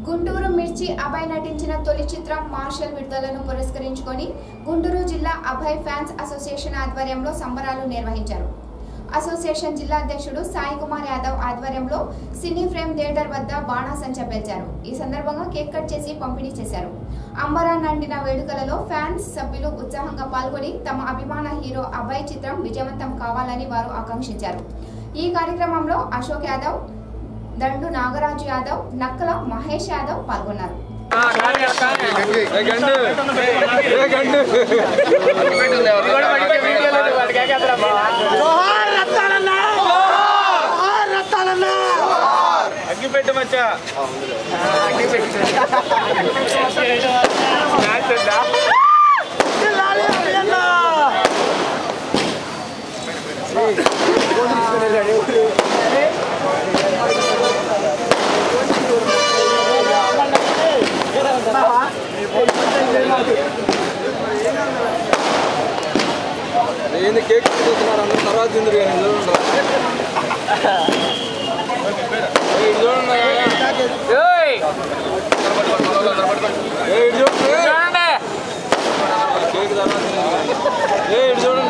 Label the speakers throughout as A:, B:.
A: గుంటూరు మిర్చి అభయ్ నటించిన తొలి చిత్రం మార్షల్ విడుదలను పురస్కరించుకొని గుంటూరు జిల్లా అభయ్ ఫ్యాన్స్ అసోసియేషన్ ఆధ్వర్యంలో సంబరాలు నిర్వహించారు అసోసియేషన్ జిల్లా అధ్యక్షుడు సాయి కుమార్ యాదవ్ ఆధ్వర్యంలో సినీ ఫ్రేమ్ థియేటర్ వద్ద బాణాసంచా పేల్చారు ఈ సందర్భంగా కేక్ కట్ చేసి పంపిణీ చేశారు అంబరా నండిన వేడుకలలో ఫ్యాన్స్ సభ్యులు ఉత్సాహంగా పాల్గొని తమ అభిమాన హీరో అభయ్ చిత్రం విజయవంతం కావాలని వారు ఆకాంక్షించారు ఈ కార్యక్రమంలో అశోక్ యాదవ్ దండు నాగరాజు యాదవ్ నక్కల మహేష్ యాదవ్ పాల్గొన్నారు
B: జోహార్ రత్తాలన్న జోహార్ రత్తాలన్న
C: అగ్గిపెట్టు మచ్చా
B: జిల్లాలి అభియన్న
C: ఏంది కేక్ తీసుకున్నారు అందరూ తర్వాత తిందరు కానీ ఇందులో ఉండరా? ఏయ్, ఇటు చూడండి ఏయ్! ఏయ్, ఇటు చూడండి. కేక్ తర్వాత తిందురు. ఏయ్, ఇటు చూడండి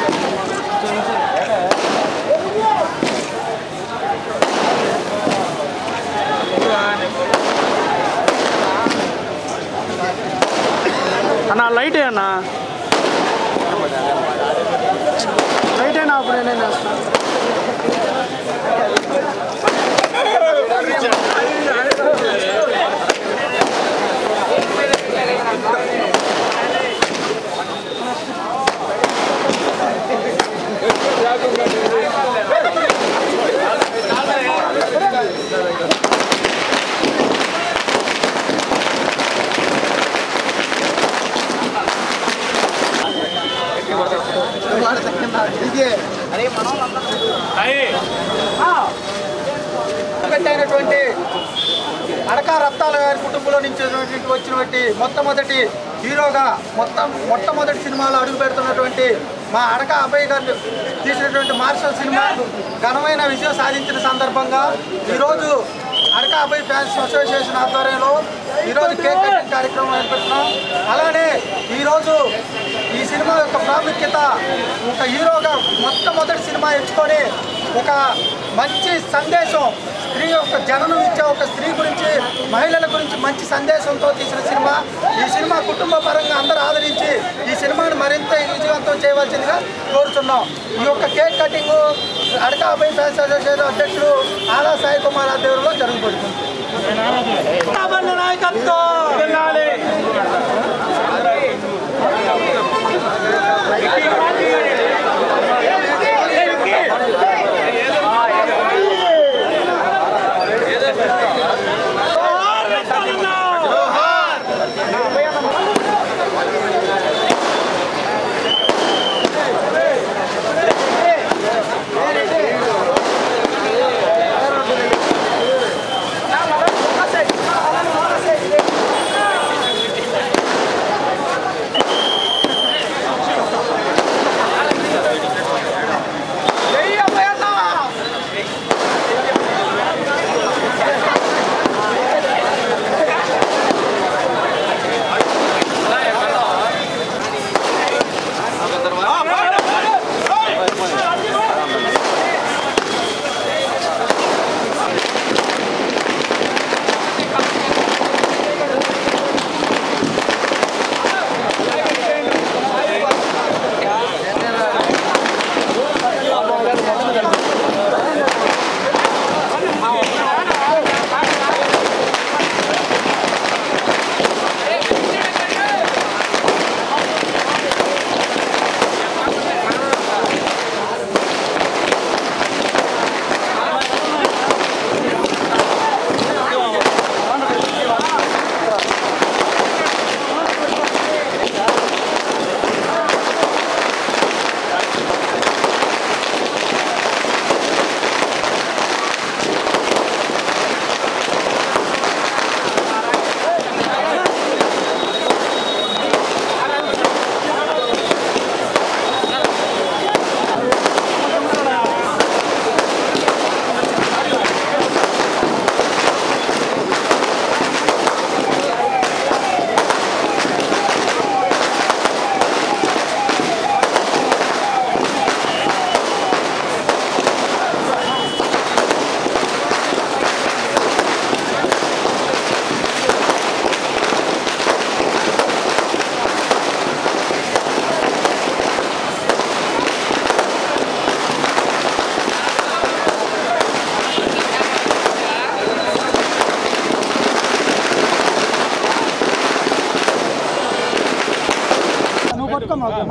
B: అన్న లైట్ అన్న లైట్ అయినా అప్పుడు నేనేం చేస్తా
D: అయినటువంటి అడక రత్తాల గారి కుటుంబంలో నుంచి వచ్చినటువంటి మొట్టమొదటి హీరోగా మొత్తం మొట్టమొదటి సినిమాలో అడుగు పెడుతున్నటువంటి మా అడక అభయ్ గారు తీసినటువంటి మార్షల్ సినిమా ఘనమైన విజయం సాధించిన సందర్భంగా ఈరోజు అడక అభయ్ ఫ్యాన్స్ అసోసియేషన్ ఆధ్వర్యంలో ఈరోజు కేక్ కటింగ్ కార్యక్రమం ఏర్పెడుతున్నాం అలానే ఈరోజు ఈ సినిమా యొక్క ప్రాముఖ్యత ఒక హీరోగా మొట్టమొదటి సినిమా ఎంచుకొని ఒక మంచి సందేశం స్త్రీ యొక్క జననం ఇచ్చే ఒక స్త్రీ గురించి మహిళల గురించి మంచి సందేశంతో తీసిన సినిమా ఈ సినిమా కుటుంబ పరంగా అందరూ ఆదరించి ఈ సినిమాను మరింత విజయవంతం చేయవలసిందిగా కోరుతున్నాం ఈ యొక్క కేక్ కటింగ్ అడక అభయ్ ఫ్యాన్స్ అసోసియేషన్ అధ్యక్షుడు ఆలా సాయి కుమార్ ఆధ్వర్యంలో జరుగుతుంది
B: బండి నాయకత్వం జోహార్ రత్తాలన్న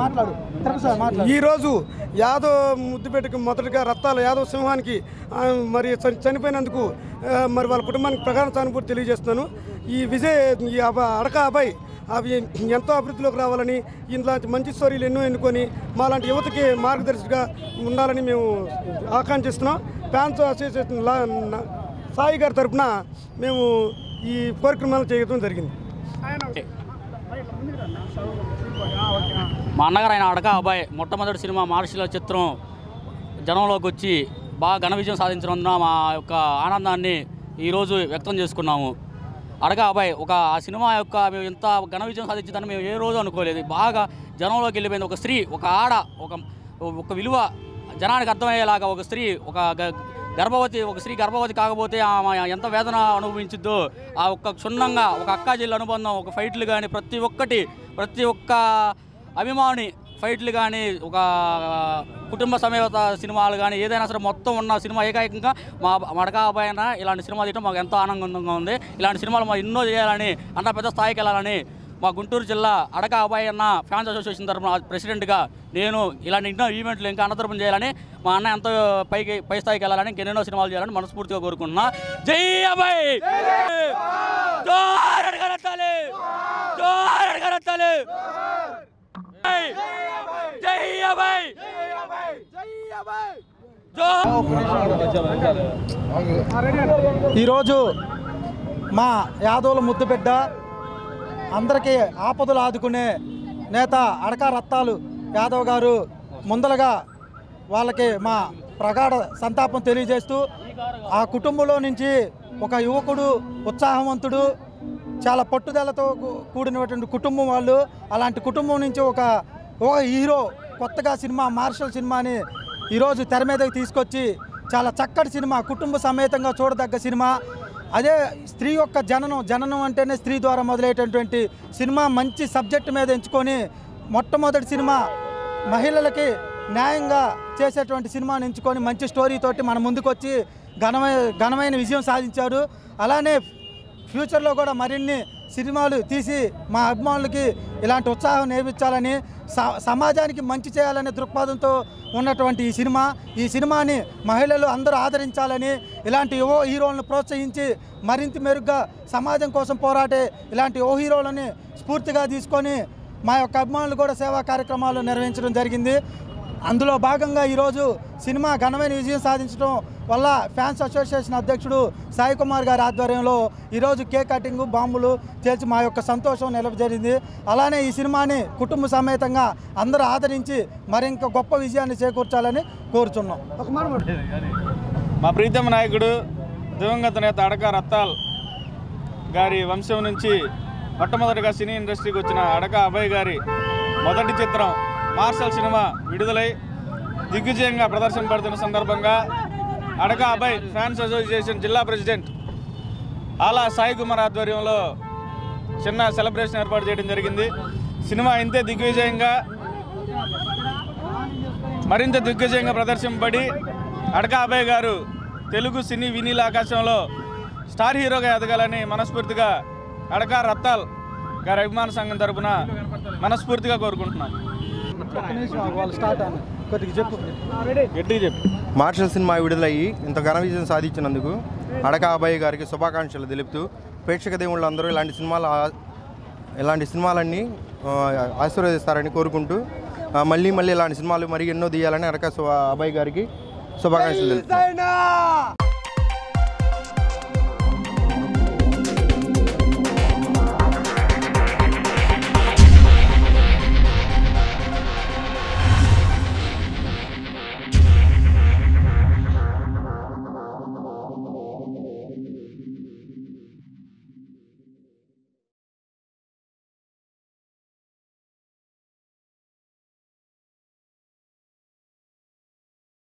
D: మాట్లాడు తిరుపతి సార్ మాట్లాడు
B: ఈరోజు యాదవ్ ముద్దుపేటకు మొదటిగా రత్తాల యాదవ్ సింహానికి ఆ, మరి చని- చనిపోయినందుకు ఆ, మరి వాళ్ళ కుటుంబానికి ప్రగాఢ సానుభూతి తెలియజేస్తున్నాను ఈ విజయ్ ఈ అబ- అడక అబ్బాయి అవి ఎంతో అభివృద్ధిలోకి రావాలని ఇలాంటి మంచి స్టోరీలు ఎన్నో ఎన్నుకొని మాలాంటి యువతకి మార్గదర్శిగా ఉండాలని మేము ఆకాంక్షిస్తున్నాం ఫ్యాన్స్ అసోసియేషన్ లా- నా- సాయి గారి తరఫున మేము ఈ కార్యక్రమాలు చేయడం జరిగింది
E: మా అన్నగారు ఆయన అడక అబ్బాయి మొట్టమొదటి సినిమా మార్షల్ చిత్రం జనంలోకి వచ్చి బాగా ఘన విజయం సాధించినందున మా యొక్క ఆనందాన్ని ఈరోజు వ్యక్తం చేసుకున్నాము అడక అబ్బాయి ఒక ఆ సినిమా యొక్క మేము ఇంత ఘన విజయం సాధించిందని మేము ఏ రోజు అనుకోలేదు బాగా జనంలోకి వెళ్ళిపోయింది ఒక స్త్రీ ఒక ఆడ ఒక ఒక విలువ జనానికి అర్థమయ్యేలాగా ఒక స్త్రీ ఒక గ- గర్భవతి ఒక స్త్రీ గర్భవతి కాకపోతే ఆమె ఎంత వేదన అనుభవించిద్దో ఆ ఒక్క క్షుణ్ణంగా ఒక అక్కా చెల్లి అనుబంధం ఒక ఫైట్లు కానీ ప్రతి ఒక్కటి ప్రతి ఒక్క అభిమాని ఫైట్లు కానీ ఒక కుటుంబ సమేత సినిమాలు కానీ ఏదైనా సరే మొత్తం ఉన్న సినిమా ఏకైకంగా మా మడకా పైన ఇలాంటి సినిమా తీయడం మాకు ఎంతో ఆనందంగా ఉంది ఇలాంటి సినిమాలు మా ఎన్నో చేయాలని అంత పెద్ద స్థాయికి వెళ్ళాలని మా గుంటూరు జిల్లా అడక అబ్బాయి అన్న ఫ్యాన్స్ అసోసియేషన్ తరఫున ప్రెసిడెంట్గా నేను ఇలాంటి ఎన్నో ఈవెంట్లు ఇంకా అనంతరం చేయాలని మా అన్న ఎంతో పైకి పై స్థాయికి వెళ్ళాలని ఇంకెన్నెన్నో సినిమాలు చేయాలని మనస్ఫూర్తిగా కోరుకుంటున్నా జై అబ్బాయి జోహార్ అడగరత్తాలి జోహార్ అడగరత్తాలి జై జై అబ్బాయి జోహార్
D: ఈరోజు మా యాదవుల ముద్దు బిడ్డ అందరికీ ఆపదలు ఆదుకునే నేత అడక రత్తాలు యాదవ్ గారు ముందలగా వాళ్ళకి మా ప్రగాఢ సంతాపం తెలియజేస్తూ ఆ కుటుంబంలో నుంచి ఒక యువకుడు ఉత్సాహవంతుడు చాలా పట్టుదలతో కూ- కూడినటువంటి కుటుంబం వాళ్ళు అలాంటి కుటుంబం నుంచి ఒక ఒక హీరో కొత్తగా సినిమా మార్షల్ సినిమాని ఈరోజు తెర మీదకి తీసుకొచ్చి చాలా చక్కటి సినిమా కుటుంబ సమేతంగా చూడదగ్గ సినిమా అదే స్త్రీ యొక్క జననం జననం అంటేనే స్త్రీ ద్వారా మొదలయ్యేటటువంటి సినిమా మంచి సబ్జెక్ట్ మీద ఎంచుకొని మొట్టమొదటి సినిమా మహిళలకి న్యాయంగా చేసేటువంటి సినిమాని ఎంచుకొని మంచి స్టోరీ తోటి మన ముందుకొచ్చి ఘనమైన ఘనమైన విజయం సాధించారు అలానే ఫ్యూచర్లో కూడా మరిన్ని సినిమాలు తీసి మా అభిమానులకి ఇలాంటి ఉత్సాహం నేర్పించాలని స- సమాజానికి మంచి చేయాలనే దృక్పథంతో ఉన్నటువంటి ఈ సినిమా ఈ సినిమాని మహిళలు అందరూ ఆదరించాలని ఇలాంటి యువ హీరోలను ప్రోత్సహించి మరింత మెరుగ్గా సమాజం కోసం పోరాడే ఇలాంటి యువ హీరోలని స్ఫూర్తిగా తీసుకొని మా యొక్క అభిమానులు కూడా సేవా కార్యక్రమాలు నిర్వహించడం జరిగింది అందులో భాగంగా ఈరోజు సినిమా ఘనమైన విజయం సాధించడం వల్ల ఫ్యాన్స్ అసోసియేషన్ అధ్యక్షుడు సాయి కుమార్ గారి ఆధ్వర్యంలో ఈరోజు కేక్ కటింగ్ బాంబులు చేర్చి మా యొక్క సంతోషం నిలవ జరిగింది అలానే ఈ సినిమాని కుటుంబ సమేతంగా అందరూ ఆదరించి మరింక గొప్ప విజయాన్ని చేకూర్చాలని కోరుచున్నాం
F: మా ప్రీతమ నాయకుడు దివంగత నేత అడక రత్తాల్ గారి వంశం నుంచి మొట్టమొదటిగా సినీ ఇండస్ట్రీకి వచ్చిన అడక అభయ్ గారి మొదటి చిత్రం మార్షల్ సినిమా విడుదలై దిగ్విజయంగా ప్రదర్శనపడుతున్న సందర్భంగా అడక అభయ్ ఫ్యాన్స్ అసోసియేషన్ జిల్లా ప్రెసిడెంట్ ఆలా సాయి కుమార్ ఆధ్వర్యంలో చిన్న సెలబ్రేషన్ ఏర్పాటు చేయడం జరిగింది సినిమా ఇంతే దిగ్విజయంగా మరింత దిగ్గజంగా ప్రదర్శింపబడి అడక అభయ్ గారు తెలుగు సినీ వినీల ఆకాశంలో స్టార్ హీరోగా ఎదగాలని మనస్ఫూర్తిగా అడక రత్తాల్ గారి అభిమాన సంఘం తరపున మనస్ఫూర్తిగా కోరుకుంటున్నాం
D: వాళ్ళు స్టార్ట్ అన్న కొద్దిగా చెప్పు
F: గట్టిగా చెప్పు
G: మార్షల్ సినిమా విడుదలయ్యి ఇంత ఘన విజయం సాధించినందుకు అడక అబ్బాయి గారికి శుభాకాంక్షలు తెలుపుతూ ప్రేక్షక దేవుళ్ళందరూ ఇలాంటి సినిమాలు ఆ- ఇలాంటి సినిమాలన్నీ ఆ, ఆశీర్వదిస్తారని కోరుకుంటూ ఆ, మళ్ళీ మళ్ళీ ఇలాంటి సినిమాలు మరి ఎన్నో తీయాలని అడక సు- అబ్బాయి గారికి శుభాకాంక్షలు తెలుపుతున్నాను